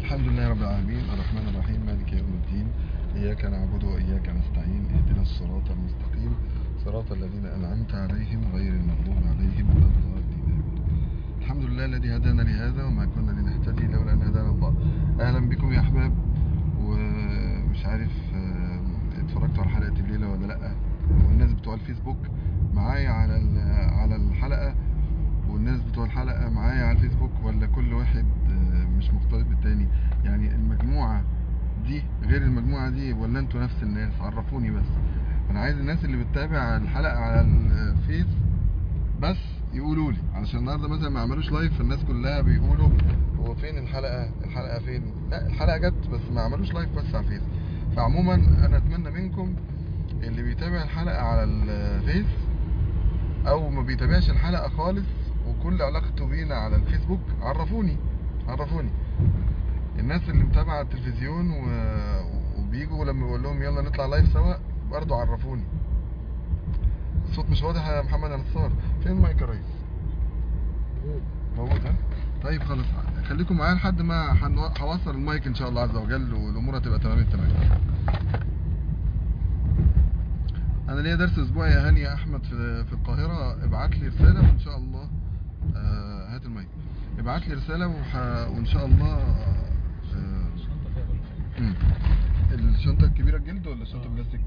الحمد لله رب العالمين الرحمن الرحيم مالك يوم الدين إياك نعبد وإياك نستعين اهدنا الصراط المستقيم صراط الذين أنعمت عليهم غير المغضوب عليهم ولا الضالين الحمد لله الذي هدانا لهذا وما كنا لنهتدي لولا أن هدانا الله أهلا بكم يا أحباب ومش عارف آه، اتفرجتوا على حلقة الليلة ولا لأ والناس بتوع الفيسبوك معايا على ال- على الحلقة والناس بتوع الحلقة معايا على الفيسبوك ولا كل واحد آه، مش مختلط بالتاني يعني المجموعة دي غير المجموعة دي ولا انتوا نفس الناس عرفوني بس انا عايز الناس اللي بتتابع الحلقة على الفيس بس يقولوا لي علشان النهارده مثلا ما عملوش لايف فالناس كلها بيقولوا هو فين الحلقة الحلقة فين لا الحلقة جت بس ما عملوش لايف بس على الفيس فعموما انا اتمنى منكم اللي بيتابع الحلقة على الفيس او ما بيتابعش الحلقة خالص وكل علاقته بينا على الفيسبوك عرفوني عرفوني الناس اللي متابعة التلفزيون و... وبيجوا لما بقول لهم يلا نطلع لايف سوا برضو عرفوني الصوت مش واضح يا محمد يا نصار فين المايك يا ريس موجود ها طيب خلاص خليكم معايا لحد ما هنو- هوصل المايك ان شاء الله عز وجل والامور هتبقى تمام التمام انا ليا درس اسبوعي يا هاني يا احمد في في القاهره ابعت لي رساله وان شاء الله آه هات المايك ابعت لي رساله وح... وان شاء الله آه مم. الشنطه الكبيره الجلد ولا الشنطه البلاستيك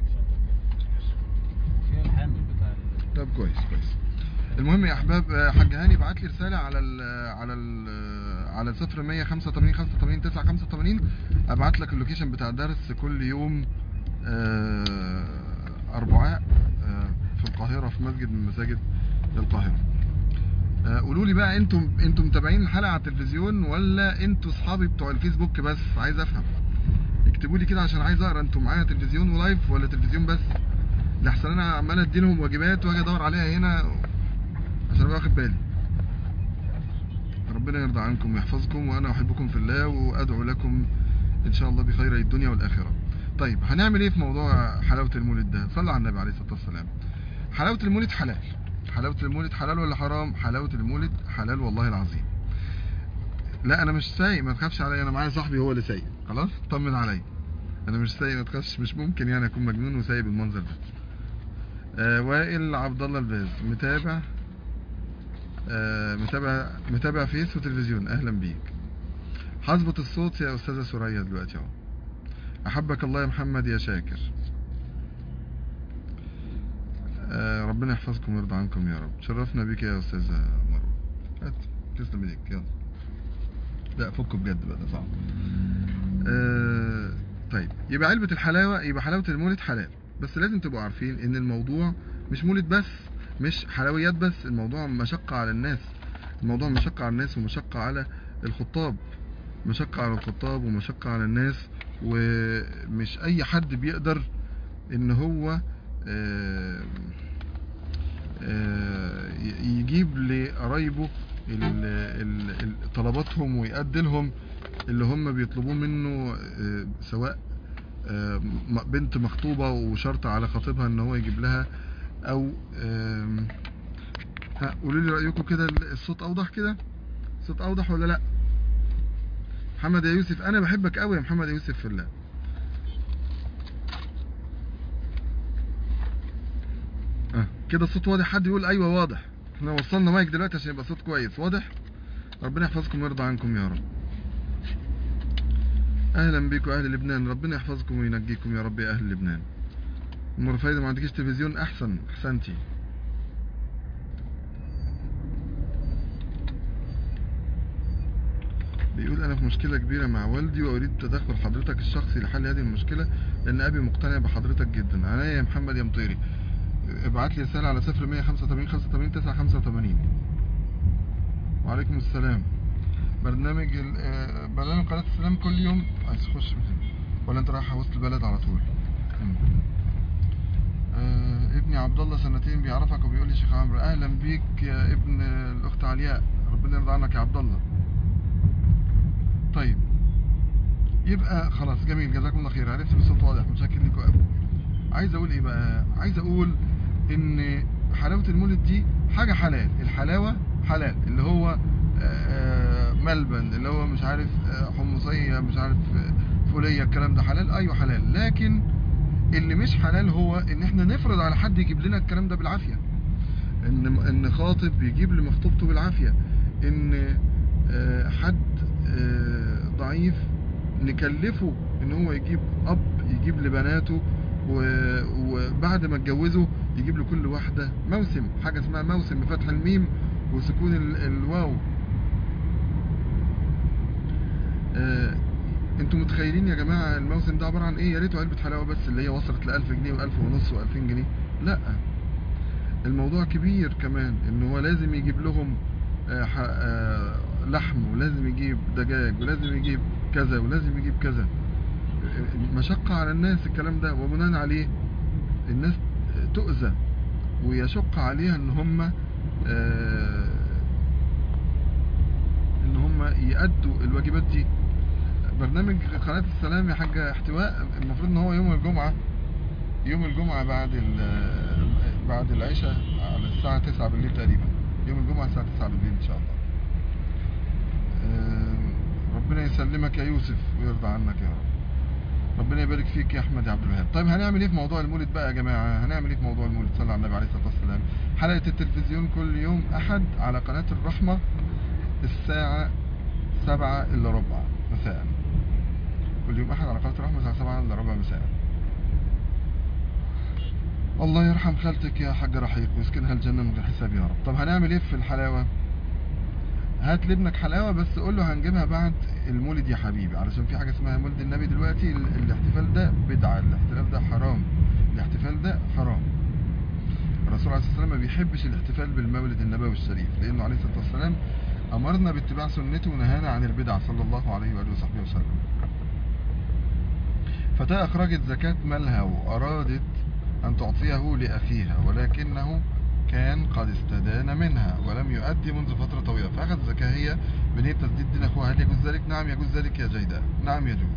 فيها الحامل بتاع ال- طب كويس كويس المهم يا احباب آه، حاج هاني بعت لي رساله على ال على ال على 0100 85 85 9 85 ابعت لك اللوكيشن بتاع الدرس كل يوم آه، اربعاء آه، في القاهره في مسجد من مساجد القاهره آه، قولوا لي بقى انتم انتم متابعين الحلقه على التلفزيون ولا انتوا اصحابي بتوع الفيسبوك بس عايز افهم اكتبوا لي كده عشان عايز اقرا انتوا معايا تلفزيون ولايف ولا تلفزيون بس لحسن انا عمال ادي لهم واجبات واجي ادور عليها هنا عشان ابقى واخد بالي ربنا يرضى عنكم ويحفظكم وانا احبكم في الله وادعو لكم ان شاء الله بخير الدنيا والاخره طيب هنعمل ايه في موضوع حلاوه المولد ده صلى على النبي عليه الصلاه والسلام حلاوه المولد حلال حلاوه المولد حلال ولا حرام حلاوه المولد حلال والله العظيم لا انا مش سايق ما تخافش عليا انا معايا صاحبي هو اللي سايق خلاص طمن عليا انا مش سايق ما تخافش مش ممكن يعني اكون مجنون وسايق بالمنظر ده آه وائل عبد الله الباز متابع آه متابع متابع فيس وتلفزيون اهلا بيك هظبط الصوت يا استاذه سوريا دلوقتي اهو احبك الله يا محمد يا شاكر آه ربنا يحفظكم ويرضى عنكم يا رب شرفنا بيك يا استاذه مروه هات تسلم ايديك يلا لا فكوا بجد بقى ده صعب آه طيب يبقى علبة الحلاوة يبقى حلاوة المولد حلال بس لازم تبقوا عارفين ان الموضوع مش مولد بس مش حلويات بس الموضوع مشقة على الناس الموضوع مشقة على الناس ومشقة على الخطاب مشقة على الخطاب ومشقة على الناس ومش اي حد بيقدر ان هو آه، آه، يجيب لقرايبه ال- ال- ال- طلباتهم ويأدي لهم اللي هم بيطلبوه منه آه، سواء آه، م- بنت مخطوبة وشرط على خطيبها ان هو يجيب لها او آم، ها قولوا لي رأيكم كده الصوت اوضح كده الصوت اوضح ولا لا محمد يا يوسف انا بحبك قوي يا محمد يا يوسف في الله اه كده الصوت واضح حد يقول ايوه واضح احنا وصلنا مايك دلوقتي عشان يبقى صوت كويس واضح ربنا يحفظكم ويرضى عنكم يا رب اهلا بيكم اهل لبنان ربنا يحفظكم وينجيكم يا رب يا اهل لبنان ام رفايدة ما عندكيش تلفزيون احسن احسنتي بيقول انا في مشكلة كبيرة مع والدي واريد تدخل حضرتك الشخصي لحل هذه المشكلة لان ابي مقتنع بحضرتك جدا عناية يا محمد يا مطيري ابعت لي رسالة على 0185 85 985 وعليكم السلام برنامج ال- آه، برنامج قناة السلام كل يوم عايز تخش مثلا ولا انت رايح وسط البلد على طول مم. آه ابني عبد الله سنتين بيعرفك وبيقول لي شيخ عمرو اهلا بيك يا ابن الاخت علياء ربنا يرضى عنك يا عبد الله طيب يبقى خلاص جميل جزاكم الله خير عرفت بصوت واضح متشكر لكم قوي عايز اقول ايه بقى عايز اقول ان حلاوه المولد دي حاجه حلال الحلاوه حلال اللي هو آه، ملبن اللي هو مش عارف آه، حمصية مش عارف آه، فولية الكلام ده حلال ايوه حلال لكن اللي مش حلال هو ان احنا نفرض على حد يجيب لنا الكلام ده بالعافية ان ان خاطب يجيب لمخطوبته بالعافية ان آه، حد آه، ضعيف نكلفه ان هو يجيب اب يجيب لبناته و- وبعد ما اتجوزه يجيب لكل واحدة موسم حاجة اسمها موسم بفتح الميم وسكون ال- الواو آه، انتوا متخيلين يا جماعة الموسم ده عبارة عن ايه يا ريته علبة حلاوة بس اللي هي وصلت ل 1000 جنيه و1000 ونص و2000 جنيه لا الموضوع كبير كمان ان هو لازم يجيب لهم آه، ح- آه، لحم ولازم يجيب دجاج ولازم يجيب كذا ولازم يجيب كذا آه، مشقة على الناس الكلام ده وبناء عليه الناس تؤذى ويشق عليها ان هم آه، ان هم يأدوا الواجبات دي برنامج قناة السلام يا حاجة احتواء المفروض ان هو يوم الجمعة يوم الجمعة بعد ال- بعد العشاء على الساعة 9 بالليل تقريبا يوم الجمعة الساعة 9 بالليل ان شاء الله آه، ربنا يسلمك يا يوسف ويرضى عنك يا رب ربنا يبارك فيك يا احمد يا عبد الوهاب طيب هنعمل ايه في موضوع المولد بقى يا جماعه هنعمل ايه في موضوع المولد صلى على النبي عليه الصلاه والسلام حلقه التلفزيون كل يوم احد على قناه الرحمه الساعه سبعة الا ربع مساء كل يوم احد على قناه الرحمه الساعه سبعة الا ربع مساء الله يرحم خالتك يا حاج رحيق ويسكنها الجنه من غير حساب يا رب طب هنعمل ايه في الحلاوه هات لابنك حلاوه بس قول له هنجيبها بعد المولد يا حبيبي علشان في حاجه اسمها مولد النبي دلوقتي ال- الاحتفال ده بدعه الاحتفال ده حرام الاحتفال ده حرام الرسول عليه الصلاه والسلام ما بيحبش الاحتفال بالمولد النبوي الشريف لانه عليه الصلاه والسلام امرنا باتباع سنته ونهانا عن البدع صلى الله عليه واله وصحبه وسلم فتاة أخرجت زكاة مالها وأرادت أن تعطيه لأخيها ولكنه كان قد استدان منها ولم يؤدي منذ فترة طويلة فأخذ زكاة هي بنية تسديد دين أخوها هل يجوز ذلك؟ نعم يجوز ذلك يا جيداء نعم يجوز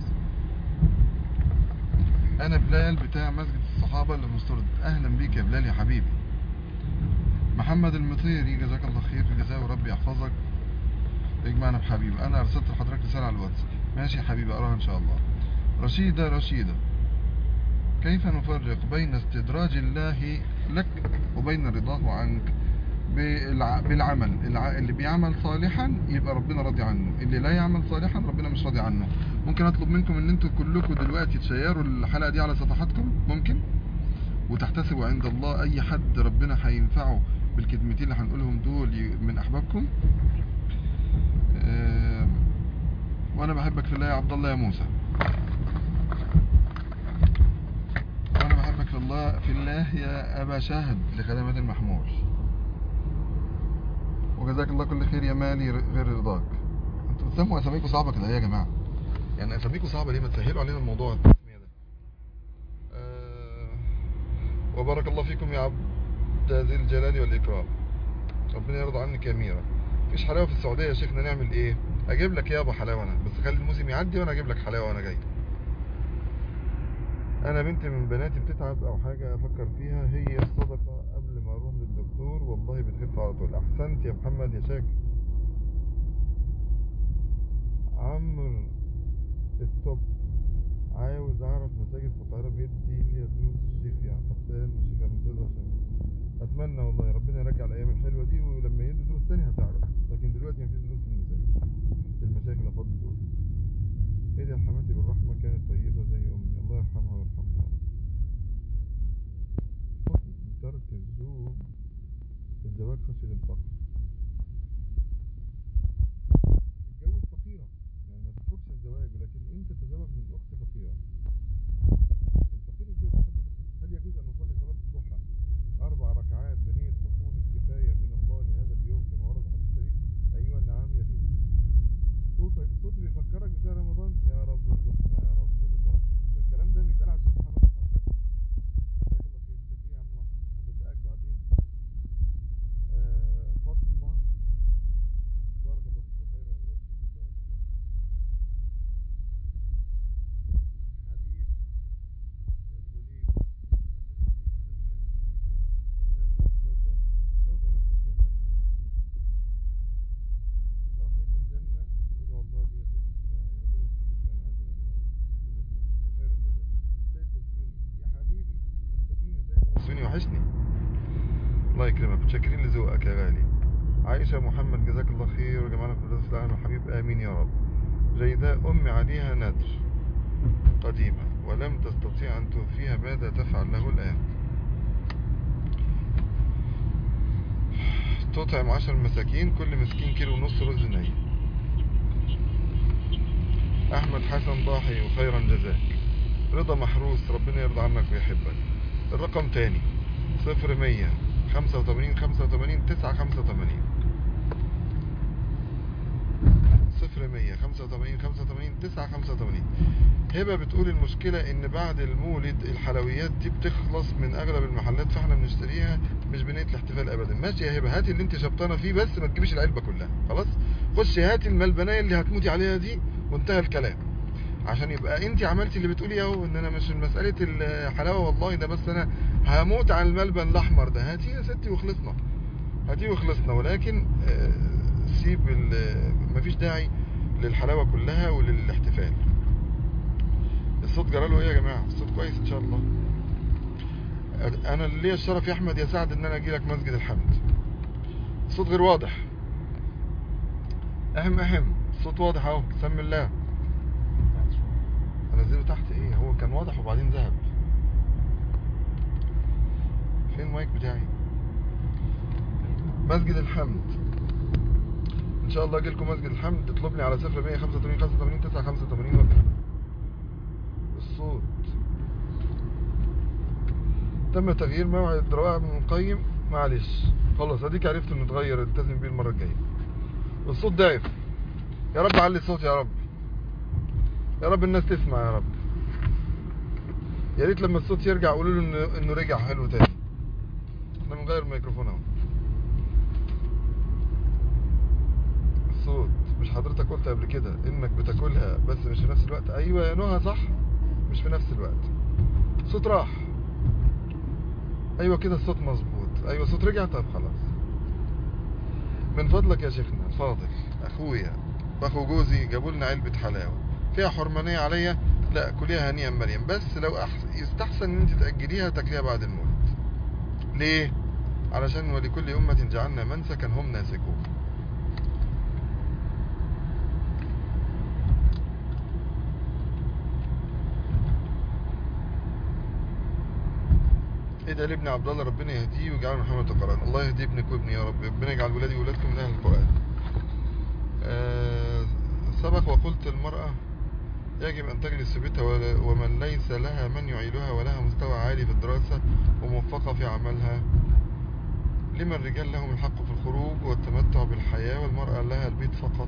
أنا بلال بتاع مسجد الصحابة اللي في مستورد أهلا بيك يا بلال يا حبيبي محمد المطيري جزاك الله خير جزاه وربي يحفظك يجمعنا بحبيب أنا أرسلت لحضرتك رسالة على الواتس ماشي يا حبيبي أراها إن شاء الله رشيدة رشيدة كيف نفرق بين استدراج الله لك وبين رضاه عنك بالع... بالعمل الع... اللي بيعمل صالحا يبقى ربنا راضي عنه اللي لا يعمل صالحا ربنا مش راضي عنه ممكن اطلب منكم ان انتوا كلكم دلوقتي تشيروا الحلقة دي على صفحاتكم ممكن وتحتسبوا عند الله اي حد ربنا هينفعه بالكلمتين اللي هنقولهم دول ي- من احبابكم آه، وانا بحبك في الله يا عبد الله يا موسى وانا بحبك في الله في الله يا ابا شاهد لخدمات المحمول وجزاك الله كل خير يا مالي ر- غير رضاك انتوا بتسموا اساميكم صعبه كده ليه يا جماعه يعني اساميكم صعبه ليه ما تسهلوا علينا الموضوع التسميه ده آه وبارك الله فيكم يا عبد ذي الجلال والاكرام ربنا يرضى عنك يا ميرا مفيش حلاوه في السعوديه يا شيخنا نعمل ايه اجيب لك يابا حلاوه انا بس خلي الموسم يعدي وانا اجيب لك حلاوه وانا جاي انا بنت من بناتي بتتعب او حاجه افكر فيها هي الصدقه قبل ما اروح للدكتور والله بتخف على طول احسنت يا محمد يا شاكر عمرو التوب عاوز اعرف مساجد في القاهره بيدي فيها دروس الشيخ يا حسان والشيخ المنتظر عشان اتمنى والله ربنا يرجع الايام الحلوه دي ولما يدوا دروس تاني هتعرف لكن دلوقتي مفيش دروس في المساجد المشايخ الافاضل دول ايه دي حماتي بالرحمه كانت طيبه زي امي الله يرحمها ويرحمها حكم ترك الزوج الزواج خشيه الفقر اتجوز فقيره يعني ما تتركش الزواج ولكن انت تزوج من اخت فقيره الفقير يتجوز حد فقير هل يجوز ان نصلي صلاه الضحى اربع ركعات بنيه حصول الكفايه من الله لهذا اليوم كما ورد في الحديث الشريف ايوه نعم يجوز صوتك صوتي بيفكرك بشهر رمضان يا رب ارزقنا يا رب رضاك ده الكلام ده بيتقال على الشيخ محمد اسمع جزاك الله خير شكرا يا عم محمد هصدقك بعدين آه فاطمه بارك الله فيك وخير وفيكم بارك الله حبيب الغليب ربنا يهديك يا حبيبي يا غنيم ويتوب عليك ربنا يرزقك توبه توبه نصوح يا حبيبي رحيق الجنة يكرمك متشكرين لذوقك يا غالي عائشة محمد جزاك الله خير وجمعنا في مدرسة الأهل الحبيب آمين يا رب جيداء أمي عليها ندر قديمة ولم تستطيع أن توفيها ماذا تفعل له الآن تطعم عشر مساكين كل مسكين كيلو ونص رز ني أحمد حسن ضاحي وخيرا جزاك رضا محروس ربنا يرضى عنك ويحبك الرقم تاني صفر مية خمسة وتمانين خمسة وتمانين تسعة خمسة وتمانين صفر مية خمسة وتمانين خمسة وتمانين تسعة خمسة وتمانين هبة بتقول المشكلة ان بعد المولد الحلويات دي بتخلص من اغلب المحلات فاحنا بنشتريها مش بنية الاحتفال ابدا ماشي يا هبة هاتي اللي انت شبطانة فيه بس ما تجيبش العلبة كلها خلاص خشي هاتي الملبناية اللي هتموتي عليها دي وانتهى الكلام عشان يبقى انت عملتي اللي بتقولي اهو ان انا مش مسألة الحلاوة والله ده بس انا هموت على الملبن الاحمر ده هاتيه يا ستي وخلصنا هاتيه وخلصنا ولكن آه، سيب مفيش داعي للحلاوة كلها وللاحتفال الصوت جراله ايه يا جماعة الصوت كويس ان شاء الله انا ليا الشرف يا احمد يا سعد ان انا اجي لك مسجد الحمد الصوت غير واضح اهم اهم الصوت واضح اهو سم الله انزله تحت ايه هو كان واضح وبعدين ذهب فين المايك بتاعي مسجد الحمد ان شاء الله اجي لكم مسجد الحمد اطلبني على 0185 85 985 وقت الصوت تم تغيير موعد روائع من القيم معلش خلاص اديك عرفت انه اتغير التزم بيه المره الجايه الصوت ضعف يا رب علي الصوت يا رب يا رب الناس تسمع يا رب يا ريت لما الصوت يرجع قولوا له انه انه رجع حلو تاني احنا بنغير الميكروفون اهو الصوت مش حضرتك قلت قبل كده انك بتاكلها بس مش في نفس الوقت ايوه يا نهى صح مش في نفس الوقت صوت راح ايوه كده الصوت مظبوط ايوه الصوت رجع طب خلاص من فضلك يا شيخنا فاضل اخويا واخو جوزي جابوا لنا علبه حلاوه فيها حرمانيه عليا لا كليها هنيئا مريم بس لو أحسن يستحسن ان انت تاجليها تاكليها بعد المولد ليه علشان ولكل امه جعلنا منسكا هم ناسكوه ادعي لابن عبد الله ربنا يهديه ويجعله محمد القرآن الله يهدي ابنك وابني يا رب ربنا يجعل ولادي وولادكم من اهل القرآن آه سبق وقلت المرأة يجب أن تجلس في بيتها ومن ليس لها من يعيلها ولها مستوى عالي في الدراسة وموفقة في عملها لما الرجال لهم الحق في الخروج والتمتع بالحياة والمرأة لها البيت فقط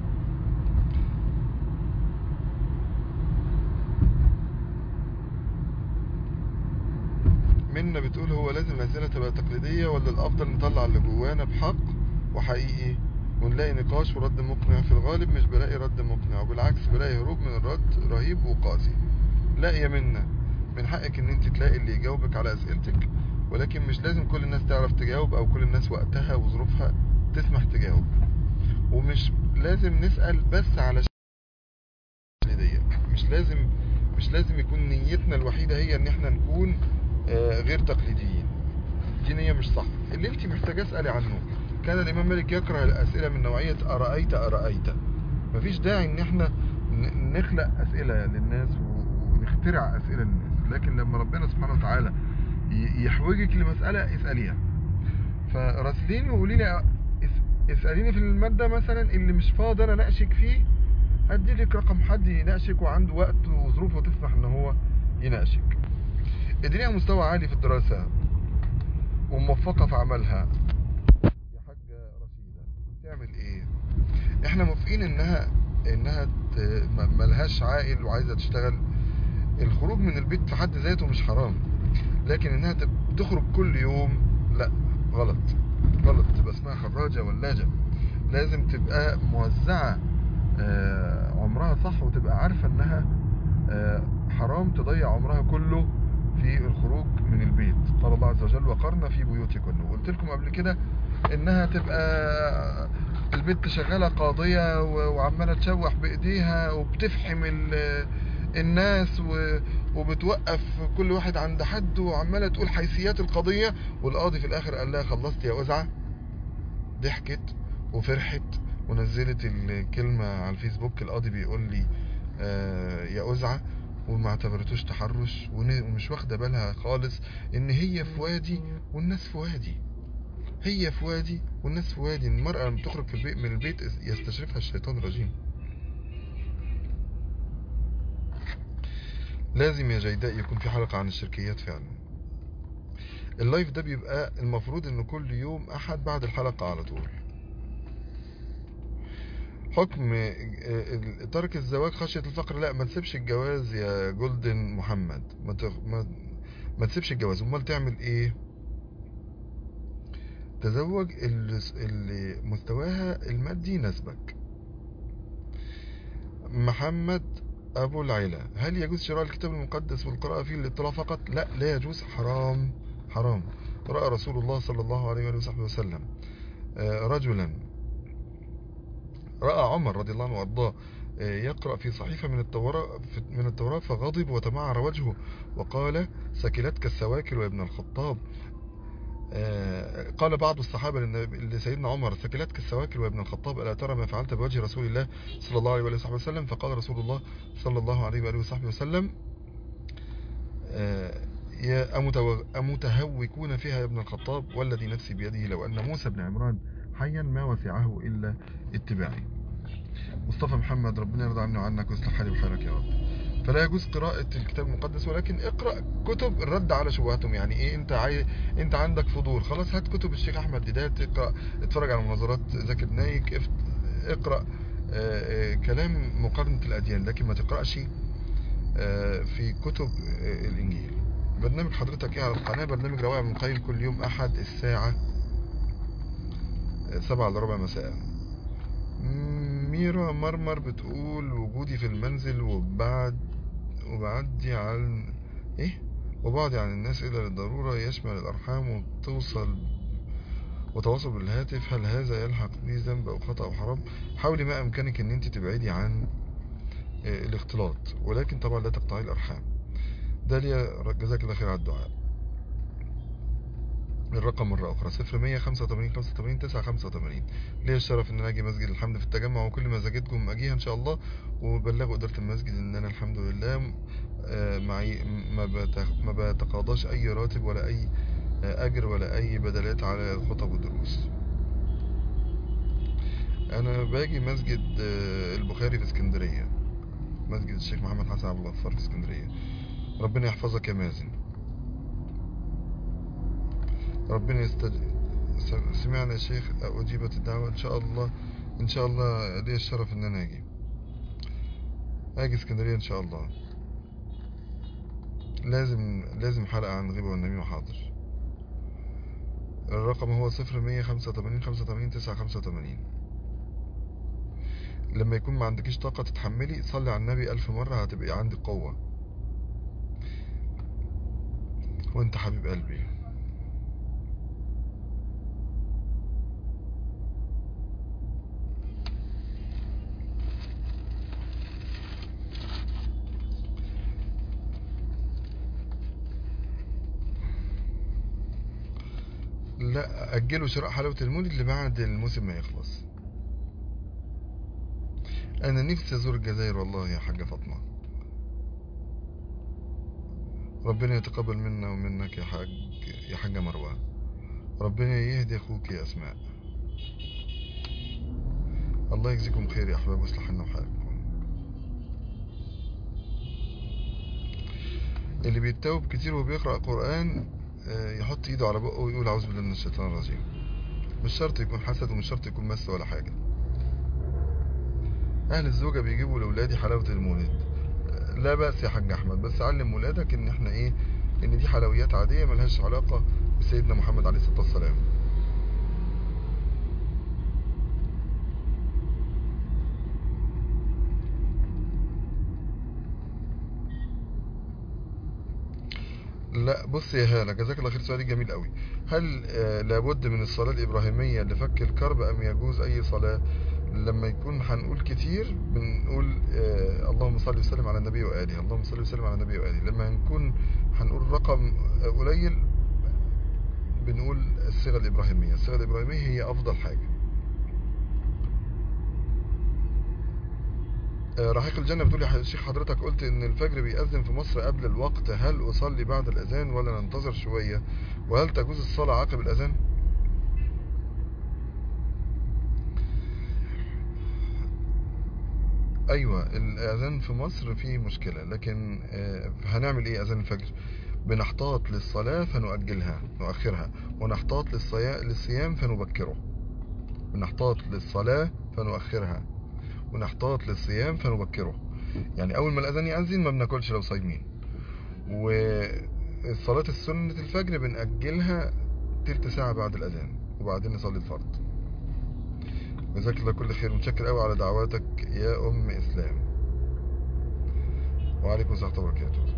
منا بتقول هو لازم الأسئلة تبقى تقليدية ولا الأفضل نطلع اللي جوانا بحق وحقيقي ونلاقي نقاش ورد مقنع في الغالب مش بلاقي رد مقنع وبالعكس بلاقي هروب من الرد رهيب وقاسي لا يا منا من حقك ان انت تلاقي اللي يجاوبك على اسئلتك ولكن مش لازم كل الناس تعرف تجاوب او كل الناس وقتها وظروفها تسمح تجاوب ومش لازم نسأل بس على مش لازم مش لازم يكون نيتنا الوحيدة هي ان احنا نكون آه، غير تقليديين دي نية مش صح اللي انت محتاجة اسألي عنه كان الامام مالك يكره الاسئلة من نوعية ارأيت ارأيت مفيش داعي ان احنا نخلق اسئلة للناس ونخترع اسئلة للناس لكن لما ربنا سبحانه وتعالى يحوجك لمسألة اسأليها فراسليني وقولي لي اسأليني في المادة مثلا اللي مش فاضي انا ناقشك فيه هدي لك رقم حد يناقشك وعنده وقت وظروفه تسمح ان هو يناقشك ادينيها مستوى عالي في الدراسة وموفقة في عملها يا حاجة رشيدة تعمل ايه احنا موافقين انها انها ملهاش عائل وعايزة تشتغل الخروج من البيت في حد ذاته مش حرام لكن انها تخرج كل يوم لا غلط غلط تبقى اسمها خراجة ولاجة لازم تبقى موزعة آه، عمرها صح وتبقى عارفة انها آه، حرام تضيع عمرها كله في الخروج من البيت قال الله عز وجل وقرنا في بيوتكن وقلت لكم قبل كده انها تبقى البنت شغالة قاضية وعمالة تشوح بايديها وبتفحم الناس و... وبتوقف كل واحد عند حد وعمالة تقول حيثيات القضية والقاضي في الاخر قال لها خلصت يا وزعة ضحكت وفرحت ونزلت الكلمة على الفيسبوك القاضي بيقول لي آه يا وزعة وما اعتبرتوش تحرش ون- ومش واخدة بالها خالص ان هي في وادي والناس في وادي هي في وادي والناس في وادي المرأة لما تخرج في البيت من البيت يستشرفها الشيطان الرجيم لازم يا جيداء يكون في حلقة عن الشركيات فعلا اللايف ده بيبقى المفروض انه كل يوم احد بعد الحلقة على طول حكم آه، آه، ترك الزواج خشية الفقر لا ما تسيبش الجواز يا جولدن محمد ما تخ... ما ما تسيبش الجواز امال تعمل ايه تزوج اللي اللي مستواها المادي يناسبك محمد ابو العلا هل يجوز شراء الكتاب المقدس والقراءة فيه للاطلاع فقط لا لا يجوز حرام حرام رأى رسول الله صلى الله عليه وآله وصحبه وسلم آه، رجلا رأى عمر رضي الله عنه وارضاه آه، يقرأ في صحيفة من التوراة في- من التوراة فغضب وتمعر وجهه وقال سكلتك السواكل يا ابن الخطاب آه، قال بعض الصحابة للنبي- لسيدنا عمر سكلتك السواكل وابن الخطاب ألا ترى ما فعلت بوجه رسول الله صلى الله عليه وآله وصحبه وسلم فقال رسول الله صلى الله عليه وآله وصحبه وسلم آه، يا أمتو- أمتهوكون فيها يا ابن الخطاب والذي نفسي بيده لو أن موسى بن عمران حيا ما وسعه إلا اتباعي مصطفى محمد ربنا يرضى عني وعنك ويصلح حالي وحالك يا رب فلا يجوز قراءة الكتاب المقدس ولكن اقرأ كتب الرد على شبهاتهم يعني ايه انت عاي... انت عندك فضول خلاص هات كتب الشيخ احمد ديدات اقرأ اتفرج على مناظرات زكي نايك افت... اقرأ آه، آه، كلام مقارنة الأديان لكن ما تقرأش آه، في كتب آه، الإنجيل برنامج حضرتك ايه على القناة برنامج روائع من القيم كل يوم أحد الساعة آه، سبعة إلا ربع مساء ميرا مرمر بتقول وجودي في المنزل وبعد وبعدي عن ايه وبعدي عن الناس إلا للضرورة يشمل الأرحام وتوصل وتواصل بالهاتف هل هذا يلحق بي ذنب أو خطأ أو حرام حاولي ما أمكنك أن أنت تبعدي عن آه، الاختلاط ولكن طبعا لا تقطعي الأرحام داليا جزاك الله خير على الدعاء الرقم مرة أخرى صفر مية خمسة وتمانين خمسة وتمانين تسعة خمسة وتمانين ليا الشرف إن أنا أجي مسجد الحمد في التجمع وكل ما زجتكم أجيها إن شاء الله وبلغوا إدارة المسجد إن أنا الحمد لله آه، معي ما بت- ما بتقاضاش أي راتب ولا أي آه، أجر ولا أي بدلات على الخطب والدروس أنا باجي مسجد آه، البخاري في اسكندرية مسجد الشيخ محمد حسن عبد الغفار في اسكندرية ربنا يحفظك يا مازن ربنا يستج... س- سمعنا يا شيخ أجيبت الدعوة إن شاء الله إن شاء الله لي الشرف إن أنا أجي أجي اسكندرية إن شاء الله لازم لازم حلقة عن الغيبة والنميمة حاضر الرقم هو صفر مية خمسة وتمانين خمسة وتمانين تسعة خمسة وتمانين لما يكون ما عندكيش طاقة تتحملي صلي على النبي ألف مرة هتبقي عندك قوة وانت حبيب قلبي لا أجلوا شراء حلاوة المولد لبعد الموسم ما يخلص أنا نفسي أزور الجزائر والله يا حاجة فاطمة ربنا يتقبل منا ومنك يا حاج يا حاجة مروة ربنا يهدي أخوك يا أسماء الله يجزيكم خير يا أحباب ويصلح لنا وحالكم اللي بيتوب كتير وبيقرأ قرآن آه، يحط ايده على بقه ويقول أعوذ بالله من الشيطان الرجيم مش شرط يكون حسد ومش شرط يكون مس ولا حاجة أهل الزوجة بيجيبوا لأولادي حلاوة المولد آه، لا بأس يا حاج أحمد بس علم ولادك إن إحنا إيه إن دي حلويات عادية ملهاش علاقة بسيدنا محمد عليه الصلاة والسلام لا بص يا هالة جزاك الله خير سؤالي جميل قوي هل آه، لابد من الصلاة الإبراهيمية لفك الكرب أم يجوز أي صلاة لما يكون هنقول كتير بنقول آه، اللهم صل صل وسلم على النبي وآله اللهم صل وسلم على النبي وآله لما نكون هنقول رقم قليل بنقول الصيغة الإبراهيمية الصيغة الإبراهيمية هي أفضل حاجة آه، رحيق الجنة بتقول يا شيخ حضرتك قلت ان الفجر بيأذن في مصر قبل الوقت هل اصلي بعد الاذان ولا ننتظر شوية وهل تجوز الصلاة عقب الاذان ايوه الاذان في مصر فيه مشكلة لكن آه، هنعمل ايه اذان الفجر بنحتاط للصلاة فنؤجلها نؤخرها ونحتاط للصيا- للصيام فنبكره بنحتاط للصلاة فنؤخرها ونحتاط للصيام فنبكره يعني اول ما الاذان يأذن ما بناكلش لو صايمين وصلاة السنة الفجر بنأجلها تلت ساعة بعد الاذان وبعدين نصلي الفرض جزاك الله كل خير متشكر قوي على دعواتك يا ام اسلام وعليكم السلام ورحمة الله وبركاته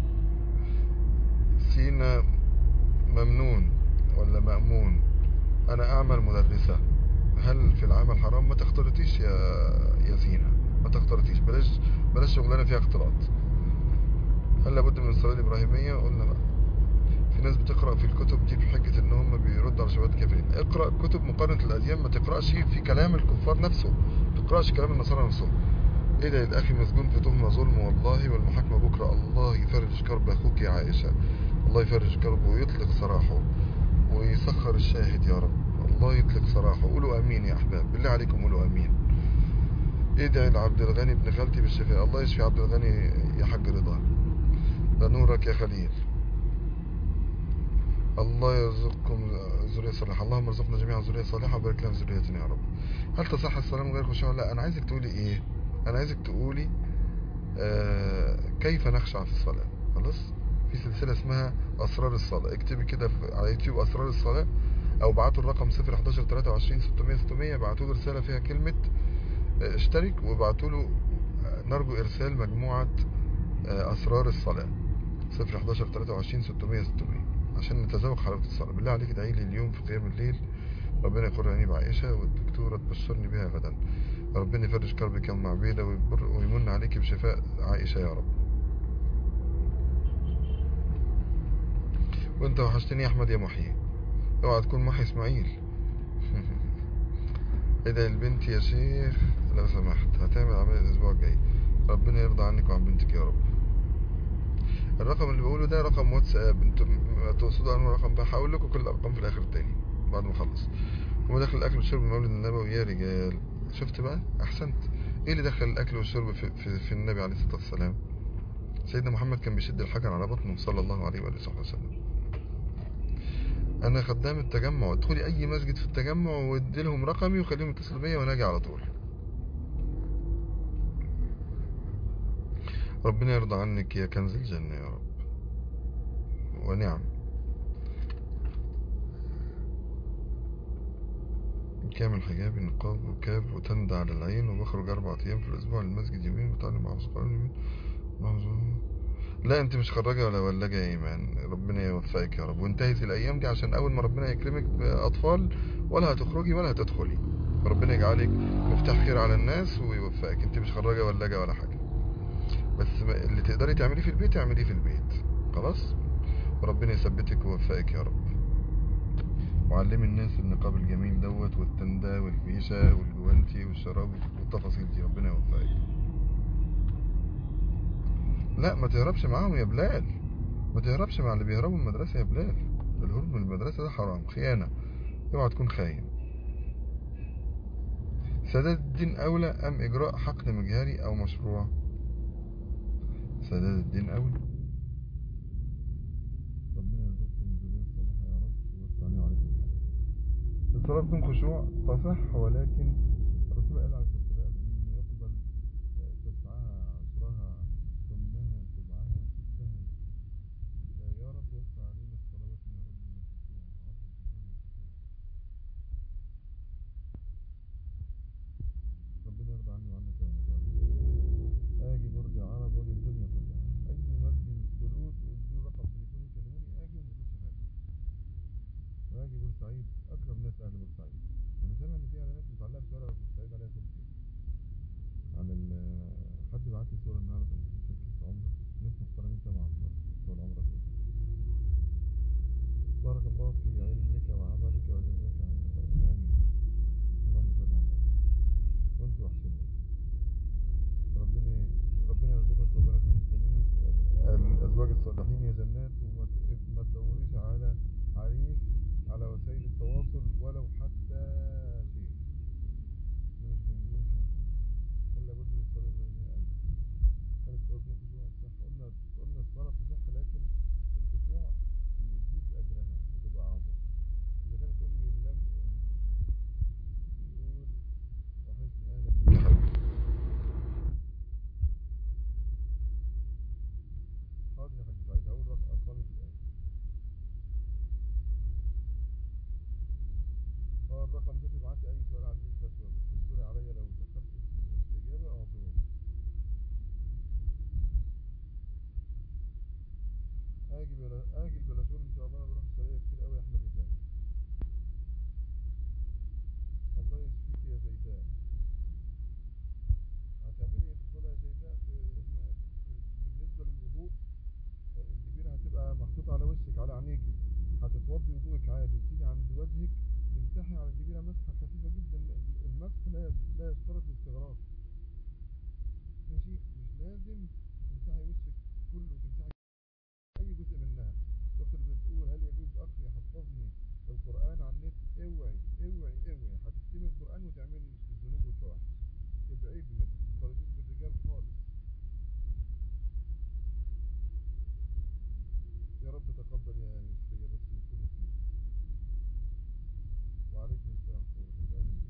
سينا ممنون ولا مأمون انا اعمل مدرسة هل في العمل حرام ما تختلطيش يا يا سينا ما تختلطيش بلاش بلاش شغلانه فيها اختلاط هل لابد من الصلاه الابراهيميه قلنا لا في ناس بتقرا في الكتب دي بحجه ان هم بيردوا على شبهات الكافرين اقرا كتب مقارنه الاديان ما تقراش في كلام الكفار نفسه ما تقراش كلام النصارى نفسهم ايه ده الاخي مسجون في تهمه ظلم والله والمحاكمه بكره الله يفرج كرب اخوك يا عائشه الله يفرج كربه ويطلق سراحه ويسخر الشاهد يا رب الله يطلق سراحه قولوا امين يا احباب بالله عليكم قولوا امين ادعي لعبد الغني ابن خالتي بالشفاء الله يشفي عبد الغني يا حاج رضا ده نورك يا خليل الله يرزقكم ذرية صالحة اللهم ارزقنا جميعا ذرية صالحة وبارك لنا في ذريتنا يا رب هل تصح الصلاة من غير خشوع لا انا عايزك تقولي ايه انا عايزك تقولي آه كيف نخشع في الصلاة خلاص في سلسلة اسمها اسرار الصلاة اكتبي كده في- على يوتيوب اسرار الصلاة او بعتوا الرقم 011 23 600 600 بعتوا له رسالة فيها كلمة آه، اشترك وابعتوا له آه، نرجو ارسال مجموعة آه، اسرار الصلاة 011 23 600 600 عشان نتذوق حلاوة الصلاة بالله عليك ادعي لي اليوم في قيام الليل ربنا يقر عيني بعائشة والدكتورة تبشرني بها غدا ربنا يفرج كربك يا ام عبيدة ويبر ويمن عليك بشفاء عائشة يا رب وانت وحشتني يا احمد يا محيي اوعى تكون محي اسماعيل ادعي البنت يا شيخ لو سمحت هتعمل عملية الاسبوع الجاي ربنا يرضى عنك وعن بنتك يا رب الرقم اللي بقوله ده رقم واتساب انتم تقصدوا انه رقم بقى هقول لكم كل الارقام في الاخر التاني بعد ما اخلص ومدخل الاكل والشرب من مولد النبوي يا رجال شفت بقى احسنت ايه اللي دخل الاكل والشرب في, في, في النبي عليه الصلاه والسلام سيدنا محمد كان بيشد الحجر على بطنه صلى الله عليه واله وصحبه وسلم انا خدام التجمع ادخلي اي مسجد في التجمع وادي لهم رقمي وخليهم يتصلوا بيا وانا اجي على طول ربنا يرضى عنك يا كنز الجنة يا رب ونعم كامل حجابي نقاب وكاب وتند على العين وبخرج أربع أيام في الأسبوع للمسجد يومين وتعلم مع أصحابي يومين محافظ- لا انت مش خراجة ولا ولاجة يا ايمان ربنا يوفقك يا رب وانتهز الايام دي عشان اول ما ربنا يكرمك باطفال ولا هتخرجي ولا هتدخلي ربنا يجعلك مفتاح خير على الناس ويوفقك انت مش خراجة ولاجة ولا حاجة بس ما- اللي تقدري تعمليه في البيت اعمليه في البيت خلاص وربنا يثبتك ويوفقك يا رب وعلمي الناس النقاب الجميل دوت والتندة والفيشة والجوانتي والشراب والتفاصيل دي ربنا يوفقك لا ما تهربش معاهم يا بلال ما تهربش مع اللي بيهربوا من المدرسة يا بلال الهروب من المدرسة ده حرام خيانة اوعى تكون خاين سداد الدين أولى أم إجراء حقن مجهري أو مشروع سداد الدين أولى ربنا يرزقكم الذرية الصالحة يا رب ويوسع علينا وعليكم الحق الصلاة بدون خشوع تصح ولكن الرسول قال عليه الصلاة والسلام إنه يقبل تسعها عشرها ثمنها سبعها ستها يا رب وسع علينا صلواتنا يا رب بالخشوع وعظم ربنا يرضى عني وعنك يا رمضان اجي برج العرب واجي الدنيا كلها اي مسجد فلوس وادوا رقم تليفون يكلموني اجي وما اخدش حاجه واجي بورسعيد اكرم ناس اهل بورسعيد انا سامع ان في اعلانات متعلقه في شارع بورسعيد عليها كرسي على ال حد بعت لي صوره النهارده العمرة ناس محترمين سمع الصلاة بتوع العمرة دول بارك الله في علمك وعملك وجزاك عن خير آمين اللهم صل على النبي وانتوا وحشني ربنا ربنا يرزقك وبنات المسلمين الأزواج الصالحين يا جنات وما ت- ما تدوريش على عريس على وسائل التواصل ولو حتى شيء احنا مش بنجيب مش عارفين هل لابد من الصلاة الإبراهيمية أيضا هل الصلاة من الخشوع والصحة قلنا قلنا الصلاة تصح لكن الخشوع يزيد أجرها وتبقى أعظم إذا كانت أمي لم بيقول وحشني أهلا بك يا حبيبي حاضر يا حاج سعيد هقول رقم أرقامي في الآية اه الرقم ده تبعتي أي سؤال عندي الفتوى بس اصبري عليا لو اتأخرت في الإجابة اعذروني آجي بلا آجي بلا شغل إن شاء الله أنا بروح السعودية كتير أوي يا أحمد هشام الله يشفيك يا زيداء هتعملي ايه في الصلاة يا زيداء في ما- بالنسبة للوضوء آه، الجبيرة هتبقى محطوطة على وشك على عينيكي هتتوضي وضوءك عادي وتيجي عند وجهك تمسحي على الجبيرة مسحة خفيفة جدا المسح لا لا يشترط الاستغراق ماشي مش لازم تمسحي وشك كله وتمسحي اي جزء منها الاخت اللي بتقول هل يجوز اخي يحفظني القران على النت اوعي اوعي اوعي هتختمي القران وتعملي الذنوب والفواحش ابعدي ما تختلطيش بالرجال خالص يا رب تقبل يا يسرية بس يكون فيه وعليكم السلام ورحمة الله أهلا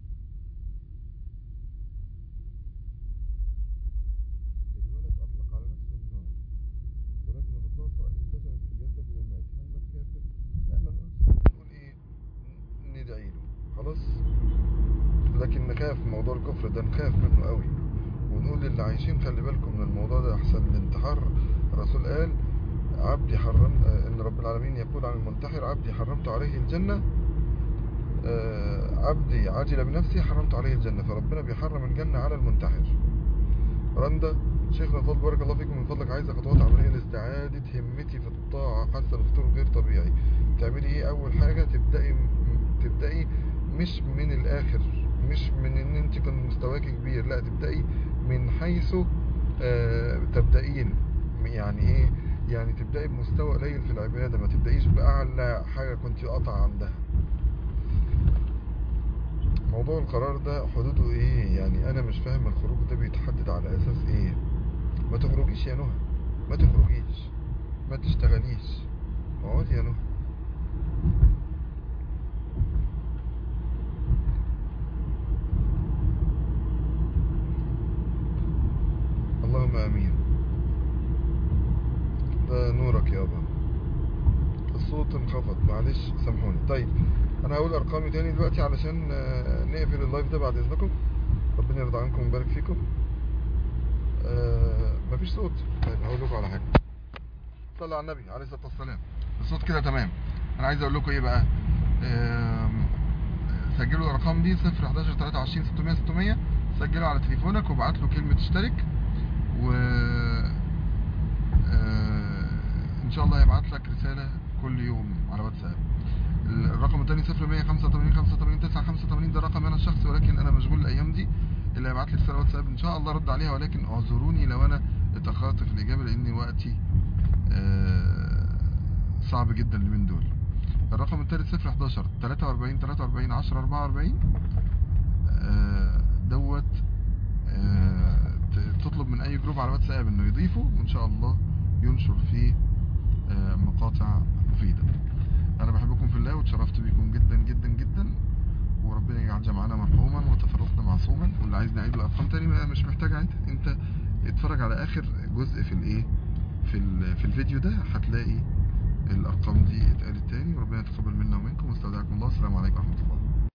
بك الولد أطلق على نفسه النار ولكن الرصاصة انتشرت في جسده ومات هل مات كافر؟ لا ما نقولش نقول ايه ن- ندعي له خلاص لكن نخاف من موضوع الكفر ده نخاف منه قوي ونقول للي عايشين خلي بالكم من الموضوع ده احسن الانتحار الرسول قال عبدي حرم آه، ان رب العالمين يقول عن المنتحر عبدي حرمت عليه الجنة آه، عبدي عجل بنفسي حرمت عليه الجنة فربنا بيحرم الجنة على المنتحر رندا شيخنا فضل بارك الله فيكم من فضلك عايزة خطوات عملية لاستعادة همتي في الطاعة حاسة الفطور غير طبيعي تعملي ايه اول حاجة تبدأي تبدأي مش من الاخر مش من ان انت كان مستواك كبير لا تبدأي من حيث آه، تبدأين يعني ايه يعني تبدأي بمستوى قليل في العبادة ما تبدأيش بأعلى حاجة كنت قاطعة عندها موضوع القرار ده حدوده ايه يعني انا مش فاهم الخروج ده بيتحدد على اساس ايه ما تخرجيش يا نهى ما تخرجيش ما تشتغليش اقعدي يا نهى اللهم امين ده نورك يابا الصوت انخفض معلش سامحوني طيب انا هقول ارقامي تاني دلوقتي علشان آه، نقفل اللايف ده بعد اذنكم ربنا يرضى عنكم ويبارك فيكم آه مفيش صوت طيب هقول لكم على حاجه صلى على النبي عليه الصلاه والسلام الصوت كده تمام انا عايز اقول لكم ايه بقى آم، سجلوا الارقام دي 0 11 23 600 600 سجلوا على تليفونك وابعت له كلمه اشترك و آه، ان شاء الله هيبعت لك رساله كل يوم على واتساب الرقم الثاني 0185 85 9 85 ده رقم انا الشخصي ولكن انا مشغول الايام دي اللي هيبعت لي رساله واتساب ان شاء الله ارد عليها ولكن اعذروني لو انا اتاخرت في الاجابه لان وقتي آه، صعب جدا اليومين دول الرقم الثالث 011 43 43 10 44 آه، دوت آه، ت- تطلب من اي جروب على واتساب انه يضيفه وان شاء الله ينشر فيه آه، مقاطع مفيدة انا بحبكم في الله واتشرفت بيكم جدا جدا جدا وربنا يجعل جمعنا مرحوما وتفرقنا معصوما واللي عايز نعيد الارقام تاني ما- مش محتاج عيد انت اتفرج على اخر جزء في الايه في ال- في الفيديو ده هتلاقي الارقام دي اتقالت تاني وربنا يتقبل منا ومنكم واستودعكم الله السلام عليكم ورحمه الله